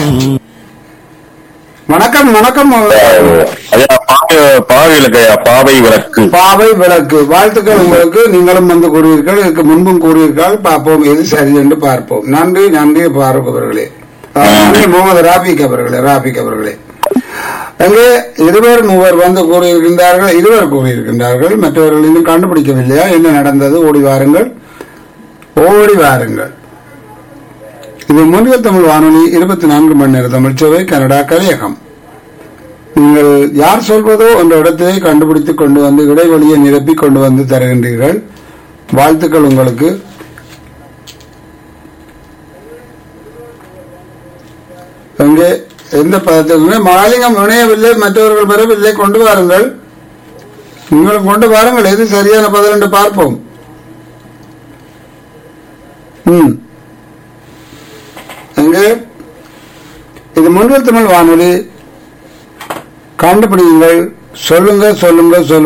வணக்கம் வணக்கம் ஐயா பாவை பாவை விளக்கு ஐயா பாவை விளக்கு பாவை விளக்கு வாழ்த்துக்கள் உங்களுக்கு நீங்களும் வந்து கூறுவீர்கள் இதுக்கு முன்பும் கூறுவீர்கள் பார்ப்போம் எது சரி என்று பார்ப்போம் நன்றி நன்றி பாரூக் அவர்களே அஹ், நன்றி முகமது ராபிக் அவர்களே ராபிக் அவர்களே அங்கே இருவர் மூவர் வந்து கூறியிருக்கின்றார்கள் இருவர் கூறியிருக்கின்றார்கள் மற்றவர்கள் இன்னும் கண்டுபிடிக்கவில்லையா என்ன நடந்தது ஓடி வாருங்கள் ஓடி வாருங்கள் இது முன்னில் தமிழ் வானொலி இருபத்தி நான்கு மணி நேர தமிழ்ச்சவை கனடா கலையகம் நீங்கள் யார் சொல்வதோ என்ற இடத்திலே கண்டுபிடித்துக் கொண்டு வந்து இடைவெளியை நிரப்பி கொண்டு வந்து தருகின்றீர்கள் வாழ்த்துக்கள் உங்களுக்கு எங்கே எந்த பதத்திலுமே மாலிங்கம் இணையவில்லை மற்றவர்கள் பெறவில்லை கொண்டு வாருங்கள் நீங்களும் கொண்டு வாருங்கள் எது சரியான பதில் என்று பார்ப்போம் ம் எங்கே இது முன்னில் தமிழ் வானொலி கண்டுபிடியுங்கள் சொல்லுங்க சொல்லுங்க சொல்லுங்க